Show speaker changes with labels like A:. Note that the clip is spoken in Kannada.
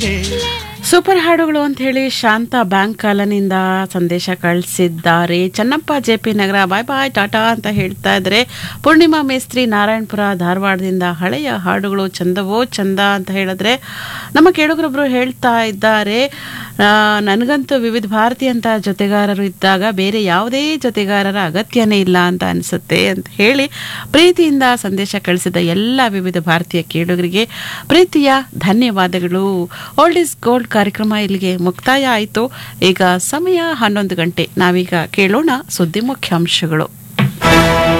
A: ಸೂಪರ್ ಹಾಡುಗಳು ಅಂತ ಹೇಳಿ ಶಾಂತ ಬ್ಯಾಂಕ್ ಕಾಲನಿಂದ ಸಂದೇಶ ಕಳಿಸಿದ್ದಾರೆ Channappa J P Nagar bye bye tata ಅಂತ ಹೇಳ್ತಾ ಇದ್ದಾರೆ ಪೂರ್ಣಿಮಾ ಮೇಸ್ತ್ರಿ ನಾರಾಯಣಪುರ ಧಾರವಾಡದಿಂದ ಹಳೆಯ ಹಾಡುಗಳು ಚಂದವೋ ಚಂದ ಅಂತ ಹೇಳಿದ್ರೆ ನಮ್ಮ ಕೇಳುಗರೊಬ್ರು ಹೇಳ್ತಾ ಇದ್ದಾರೆ ಆ, ನನಗಂತೂ ವಿವಿಧ ಭಾರತಿ ಅಂತ ಜೊತೆಗಾರರು ಇದ್ದಾಗ ಬೇರೆ ಯಾವುದೇ ಜೊತೆಗಾರರ ಅಗತ್ಯನೇ ಇಲ್ಲ ಅಂತ ಅನಿಸುತ್ತೆ ಅಂತ ಹೇಳಿ ಪ್ರೀತಿಯಿಂದ ಸಂದೇಶ ಕಳಿಸಿದ ಎಲ್ಲ ವಿವಿಧ ಭಾರತೀಯ ಕೇಳುಗರಿಗೆ ಪ್ರೀತಿಯ ಧನ್ಯವಾದಗಳು ಓಲ್ಡ್ ಇಸ್ ಗೋಲ್ಡ್ ಕಾರ್ಯಕ್ರಮ ಇಲ್ಲಿಗೆ ಮುಕ್ತಾಯ ಆಯಿತು ಈಗ ಸಮಯ ಹನ್ನೊಂದು ಗಂಟೆ ನಾವೀಗ ಕೇಳೋಣ ಸುದ್ದಿ ಮುಖ್ಯಾಂಶಗಳು